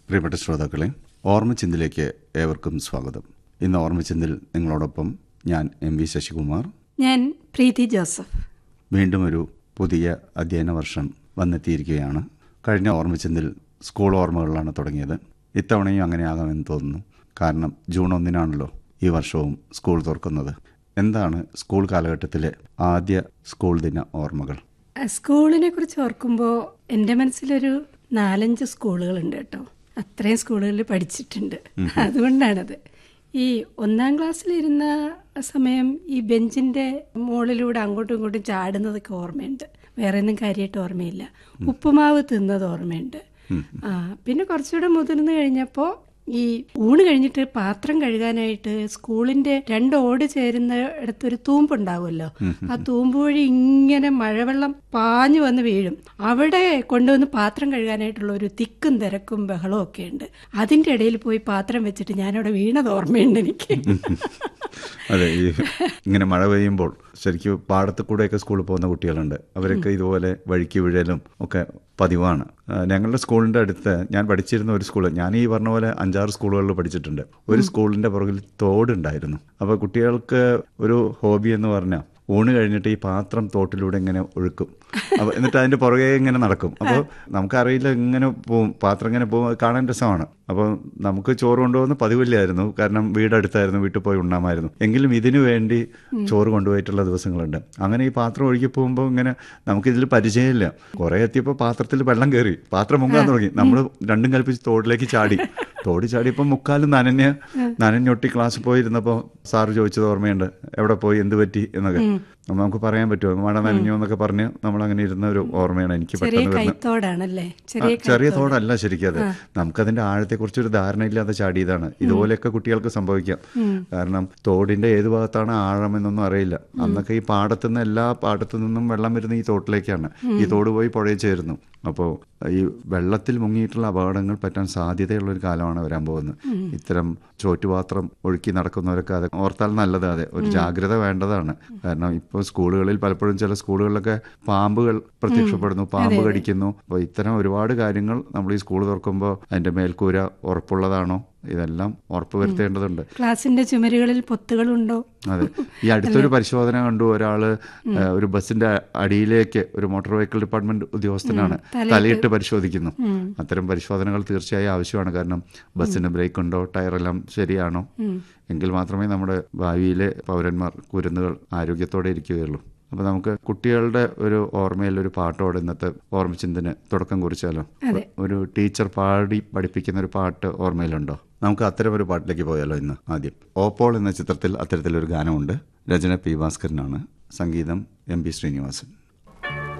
പ്രിയപ്പെട്ട ശ്രോതാക്കളെ ഓർമ്മച്ചിന്തിലേക്ക് ഏവർക്കും സ്വാഗതം ഇന്ന് ഓർമ്മച്ചിന്തിൽ നിങ്ങളോടൊപ്പം ഞാൻ എം വി ശശികുമാർ ഞാൻ പ്രീതി ജോസഫ് വീണ്ടും ഒരു പുതിയ അധ്യയന വർഷം വന്നെത്തിയിരിക്കുകയാണ് കഴിഞ്ഞ ഓർമ്മച്ചിന്തിൽ സ്കൂൾ ഓർമ്മകളിലാണ് തുടങ്ങിയത് ഇത്തവണയും അങ്ങനെ ആകാമെന്ന് തോന്നുന്നു കാരണം ജൂൺ ഒന്നിനാണല്ലോ ഈ വർഷവും സ്കൂൾ തുറക്കുന്നത് എന്താണ് സ്കൂൾ കാലഘട്ടത്തിലെ ആദ്യ സ്കൂൾ ദിന ഓർമ്മകൾ സ്കൂളിനെ കുറിച്ച് ഓർക്കുമ്പോൾ എൻ്റെ മനസ്സിലൊരു നാലഞ്ച് സ്കൂളുകളുണ്ട് കേട്ടോ അത്രയും സ്കൂളുകളിൽ പഠിച്ചിട്ടുണ്ട് അതുകൊണ്ടാണത് ഈ ഒന്നാം ക്ലാസ്സിലിരുന്ന സമയം ഈ ബെഞ്ചിന്റെ മുകളിലൂടെ അങ്ങോട്ടും ഇങ്ങോട്ടും ചാടുന്നതൊക്കെ ഓർമ്മയുണ്ട് വേറെ ഒന്നും കാര്യമായിട്ട് ഓർമ്മയില്ല ഉപ്പുമാവ് തിന്നത് ഓർമ്മയുണ്ട് ആ പിന്നെ കുറച്ചുകൂടെ മുതിർന്നു കഴിഞ്ഞപ്പോൾ ഈ ഊണ് കഴിഞ്ഞിട്ട് പാത്രം കഴുകാനായിട്ട് സ്കൂളിന്റെ രണ്ട് ഓട് ചേരുന്ന ഇടത്തൊരു തൂമ്പുണ്ടാവുമല്ലോ ആ തൂമ്പ് വഴി ഇങ്ങനെ മഴവെള്ളം പാഞ്ഞു വന്ന് വീഴും അവിടെ കൊണ്ടുവന്ന് പാത്രം കഴുകാനായിട്ടുള്ള ഒരു തിക്കും തിരക്കും ബഹളവും ഒക്കെ ഉണ്ട് അതിന്റെ ഇടയിൽ പോയി പാത്രം വെച്ചിട്ട് ഞാനവിടെ വീണത് ഓർമ്മയുണ്ട് എനിക്ക് അതെ ഈ ഇങ്ങനെ മഴ പെയ്യുമ്പോൾ ശരിക്കും പാടത്ത് കൂടെയൊക്കെ സ്കൂളിൽ പോകുന്ന കുട്ടികളുണ്ട് അവരൊക്കെ ഇതുപോലെ വഴിക്ക് വീഴലും ഒക്കെ പതിവാണ് ആ, ഞങ്ങളുടെ സ്കൂളിൻ്റെ അടുത്ത് ഞാൻ പഠിച്ചിരുന്ന ഒരു സ്കൂൾ ഞാൻ ഈ പറഞ്ഞ പോലെ അഞ്ചാറ് സ്കൂളുകളിൽ പഠിച്ചിട്ടുണ്ട് ഒരു സ്കൂളിൻ്റെ പുറകിൽ തോടുണ്ടായിരുന്നു അപ്പോൾ കുട്ടികൾക്ക് ഒരു ഹോബി എന്ന് പറഞ്ഞാൽ ഊണ് കഴിഞ്ഞിട്ട് ഈ പാത്രം തോട്ടിലൂടെ ഇങ്ങനെ ഒഴുക്കും അപ്പോൾ എന്നിട്ട് അതിൻ്റെ പുറകെ ഇങ്ങനെ നടക്കും അപ്പോൾ നമുക്കറിയില്ല ഇങ്ങനെ പോവും പാത്രം ഇങ്ങനെ പോകും അത് കാണാൻ രസമാണ് അപ്പോൾ നമുക്ക് ചോറ് കൊണ്ടുപോകുന്ന പതിവില്ലായിരുന്നു കാരണം വീടടുത്തായിരുന്നു വീട്ടിൽ പോയി ഉണ്ണാമായിരുന്നു എങ്കിലും ഇതിനു വേണ്ടി ചോറ് കൊണ്ടുപോയിട്ടുള്ള ദിവസങ്ങളുണ്ട് അങ്ങനെ ഈ പാത്രം ഒഴുകി പോകുമ്പോൾ ഇങ്ങനെ നമുക്കിതിൽ പരിചയമില്ല കുറേ എത്തിയപ്പോൾ പാത്രത്തിൽ വെള്ളം കയറി പാത്രം മുങ്ങാൻ തുടങ്ങി നമ്മൾ രണ്ടും കൽപ്പിച്ച് തോടിലേക്ക് ചാടി തോടി ചാടിയപ്പോൾ മുക്കാലും നനഞ്ഞ് നനഞ്ഞൊട്ടി ക്ലാസ്സിൽ പോയിരുന്നപ്പോൾ സാറ് ചോദിച്ചത് ഓർമ്മയുണ്ട് എവിടെ പോയി എന്ത് പറ്റി എന്നൊക്കെ അപ്പൊ നമുക്ക് പറയാൻ പറ്റുമോ മഴ നനഞ്ഞു എന്നൊക്കെ പറഞ്ഞ് നമ്മൾ അങ്ങനെ ഇരുന്ന ഒരു ഓർമ്മയാണ് എനിക്ക് ചെറിയ പെട്ടെന്ന് വരുന്നത് കൈത്തോടാണല്ലേ ആ, ചെറിയ ചെറിയ തോടല്ല ശരിക്കും അത് നമുക്കതിന്റെ ആഴത്തെക്കുറിച്ച് ഒരു ധാരണയില്ലാതെ ചാടിയതാണ് ഇതുപോലെയൊക്കെ കുട്ടികൾക്ക് സംഭവിക്കാം കാരണം തോടിന്റെ ഏത് ഭാഗത്താണ് ആഴം എന്നൊന്നും അറിയില്ല അന്നൊക്കെ ഈ പാടത്തുനിന്ന് എല്ലാ പാടത്തു നിന്നും വെള്ളം വരുന്ന ഈ തോട്ടിലേക്കാണ് ഈ തോട് പോയി പുഴയിൽ ചേരുന്നു അപ്പോൾ ഈ വെള്ളത്തിൽ മുങ്ങിയിട്ടുള്ള അപകടങ്ങൾ പറ്റാൻ സാധ്യതയുള്ള ഒരു കാലമാണ് വരാൻ പോകുന്നത് ഇത്തരം ചോറ്റുപാത്രം ഒഴുക്കി നടക്കുന്നവരൊക്കെ അത് ഓർത്താൽ നല്ലത് അതെ ഒരു ജാഗ്രത വേണ്ടതാണ് കാരണം ഇപ്പോൾ സ്കൂളുകളിൽ പലപ്പോഴും ചില സ്കൂളുകളിലൊക്കെ പാമ്പുകൾ പ്രത്യക്ഷപ്പെടുന്നു പാമ്പ് കടിക്കുന്നു അപ്പോൾ ഇത്തരം ഒരുപാട് കാര്യങ്ങൾ നമ്മൾ ഈ സ്കൂൾ തുറക്കുമ്പോൾ അതിന്റെ മേൽക്കൂര ഉറപ്പുള്ളതാണോ ഇതെല്ലാം ഉറപ്പ് വരുത്തേണ്ടതുണ്ട് ക്ലാസിന്റെ ചുമരുകളിൽ പൊത്തുകളുണ്ടോ അതെ ഈ അടുത്തൊരു പരിശോധന കണ്ടു ഒരാള് ഏഹ്, ഒരു ബസിന്റെ അടിയിലേക്ക് ഒരു മോട്ടോർ വെഹിക്കിൾ ഡിപ്പാർട്ട്മെന്റ് ഉദ്യോഗസ്ഥനാണ് തലയിട്ട് പരിശോധിക്കുന്നു അത്തരം പരിശോധനകൾ തീർച്ചയായും ആവശ്യമാണ് കാരണം ബസ്സിന് ബ്രേക്ക് ഉണ്ടോ ടയറെല്ലാം ശരിയാണോ എങ്കിൽ മാത്രമേ നമ്മുടെ ഭാവിയിലെ പൗരന്മാർ കുരുന്നുകൾ ആരോഗ്യത്തോടെ ഇരിക്കുകയുള്ളൂ അപ്പൊ നമുക്ക് കുട്ടികളുടെ ഒരു ഓർമ്മയിൽ ഒരു പാട്ടോടെ ഇന്നത്തെ ഓർമ്മച്ചിന്തിന് തുടക്കം കുറിച്ചാലോ ഒരു ടീച്ചർ പാടി പഠിപ്പിക്കുന്ന ഒരു പാട്ട് ഓർമ്മയിലുണ്ടോ നമുക്ക് അത്തരം ഒരു പാട്ടിലേക്ക് പോയാലോ ഇന്ന് ആദ്യം ഓപ്പോൾ എന്ന ചിത്രത്തിൽ അത്തരത്തിലൊരു ഗാനമുണ്ട് രചന പി ഭാസ്കരനാണ് സംഗീതം എം പി ശ്രീനിവാസൻ